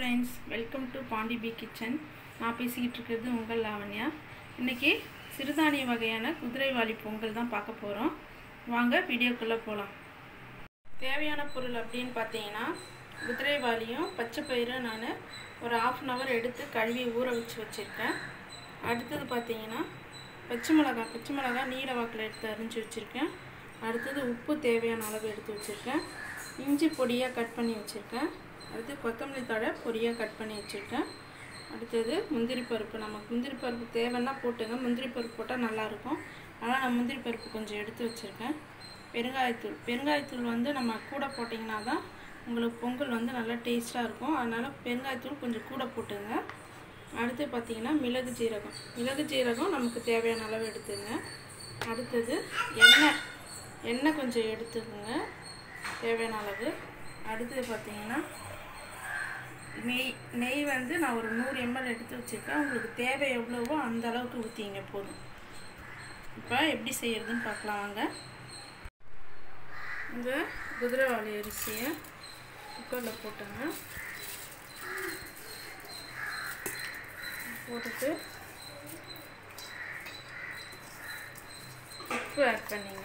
friends welcome to Pandi B kitchen நான் பேசிக்கிட்டு இருக்கிறது உங்கள் லாவண்யா இன்றைக்கி சிறுதானிய வகையான குதிரைவாலி பொங்கல் தான் பார்க்க போகிறோம் வாங்க வீடியோக்குள்ளே போகலாம் தேவையான பொருள் அப்படின்னு பார்த்தீங்கன்னா குதிரைவாலியும் பச்சை பயிரும் நான் ஒரு ஆஃப் அன் ஹவர் எடுத்து கழுவி ஊற வச்சு வச்சுருக்கேன் அடுத்தது பார்த்தீங்கன்னா பச்சை மிளகா பச்சை மிளகா நீல வாக்கில் எடுத்து அரிஞ்சு வச்சுருக்கேன் அடுத்தது உப்பு தேவையான அளவு எடுத்து வச்சுருக்கேன் இஞ்சி பொடியாக கட் பண்ணி வச்சுருக்கேன் அடுத்து கொத்தமல்லி தழை பொடியாக கட் பண்ணி வச்சுருக்கேன் அடுத்தது முந்திரி பருப்பு நமக்கு முந்திரி பருப்பு தேவைன்னா போட்டுங்க முந்திரி பருப்பு போட்டால் நல்லாயிருக்கும் ஆனால் நான் முந்திரி பருப்பு கொஞ்சம் எடுத்து வச்சுருக்கேன் பெருங்காயத்தூள் பெருங்காயத்தூள் வந்து நம்ம கூட போட்டிங்கன்னா தான் உங்களுக்கு பொங்கல் வந்து நல்லா டேஸ்ட்டாக இருக்கும் அதனால் பெருங்காயத்தூள் கொஞ்சம் கூட போட்டுங்க அடுத்து பார்த்திங்கன்னா மிளகு ஜீரகம் மிளகு ஜீரகம் நமக்கு தேவையான அளவு எடுத்துங்க அடுத்தது எண்ணெய் எண்ணெய் கொஞ்சம் எடுத்துக்கோங்க தேவையான அளவு அடுத்தது பார்த்திங்கன்னா நெய் நெய் வந்து நான் ஒரு நூறு எம்எல் எடுத்து வச்சுருக்கேன் உங்களுக்கு தேவை எவ்வளவோ அந்த அளவுக்கு ஊற்றிங்க போதும் இப்போ எப்படி செய்யறதுன்னு பார்க்கலாம் வாங்க இந்த குதிரைவாளி அரிசியை குக்கரில் போட்டுங்க போட்டுட்டு உப்பு ஆட் பண்ணிங்க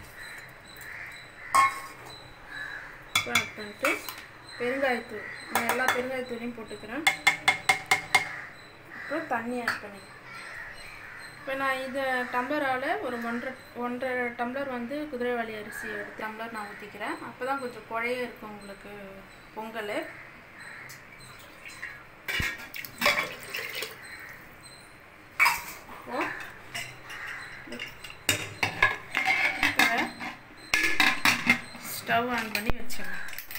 உப்பு ஆட் பண்ணிட்டு பெருங்காயத்தூள் நான் எல்லா பெருங்காயத்தூளையும் போட்டுக்கிறேன் அப்புறம் தண்ணி ஆட் பண்ணி இப்போ நான் இதை டம்ளரால் ஒரு ஒன்றரை ஒன்றரை டம்ளர் வந்து குதிரைவாளி அரிசி எடுத்து டம்ளர் நான் ஊற்றிக்கிறேன் அப்போ தான் கொஞ்சம் குழைய இருக்கும் உங்களுக்கு பொங்கல் ஸ்டவ் ஆன் பண்ணி வச்சிடலாம்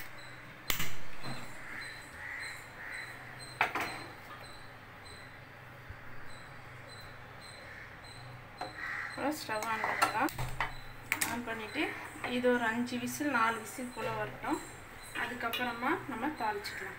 ஸ்டவ் ஆன் பண்ணலாம் ஆன் பண்ணிவிட்டு இது ஒரு அஞ்சு விசில் நாலு விசில் போல் வரட்டும் அதுக்கப்புறமா நம்ம தாளிச்சிக்கலாம்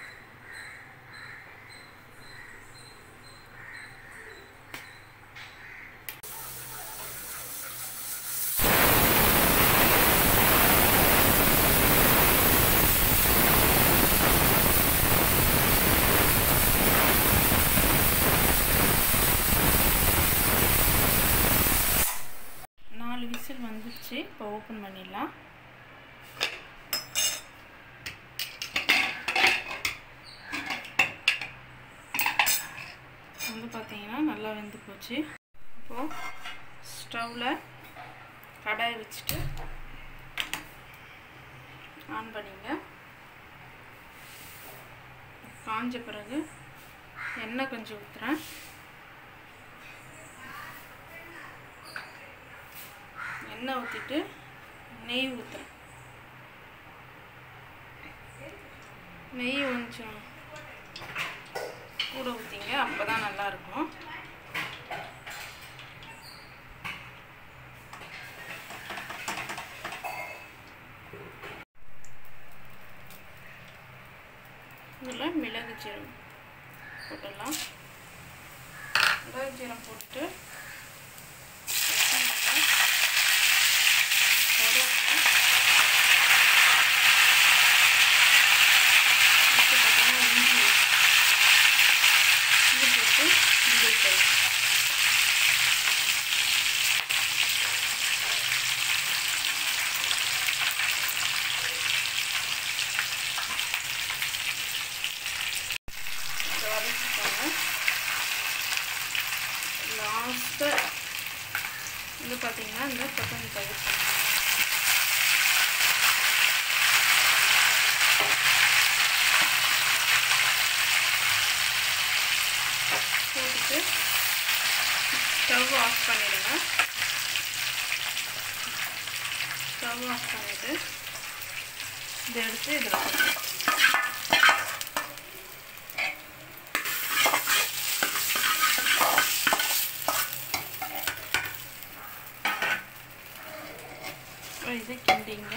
நாலு விசில் வந்துச்சு இப்போ ஓப்பன் பண்ணிடலாம் வந்து பார்த்தீங்கன்னா நல்லா வெந்து போச்சு இப்போது ஸ்டவ்வில் கடாயை வச்சுட்டு ஆன் பண்ணிங்க காஞ்ச பிறகு எண்ணெய் கொஞ்சம் ஊற்றுறேன் எண்ணெய் ஊற்றிட்டு நெய் ஊற்றுறேன் நெய் கொஞ்சம் கூட ஊற்றிங்க அப்போ தான் நல்லாயிருக்கும் இதில் மிளகு ஜீரம் போட்டுடலாம் மிளகு ஜீரம் போட்டு லாஸ்ட்டு வந்து பார்த்தீங்கன்னா இந்த கொத்தமல்லி பயிர் போட்டுட்டு ஸ்டவ் ஆஃப் பண்ணிடுங்க ஸ்டவ் ஆஃப் பண்ணிவிட்டு இதை எடுத்து இதில் போட்டு இதை கிண்டிங்க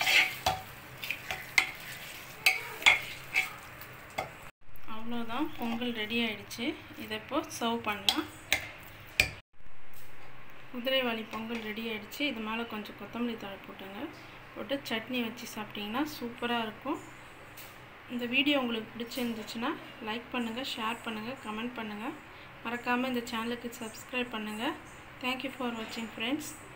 அவ்வளோதான் பொங்கல் ரெடி ஆயிடுச்சு இதை இப்போ சர்வ் பண்ணலாம் குதிரைவாலி பொங்கல் ரெடி ஆயிடுச்சு இது மேலே கொஞ்சம் கொத்தமல்லி தழை போட்டுங்க போட்டு சட்னி வச்சு சாப்பிட்டிங்கன்னா சூப்பராக இருக்கும் இந்த வீடியோ உங்களுக்கு பிடிச்சிருந்துச்சுன்னா லைக் பண்ணுங்கள் ஷேர் பண்ணுங்கள் கமெண்ட் பண்ணுங்கள் மறக்காமல் இந்த சேனலுக்கு சப்ஸ்கிரைப் பண்ணுங்கள் தேங்க்யூ ஃபார் வாட்சிங் ஃப்ரெண்ட்ஸ்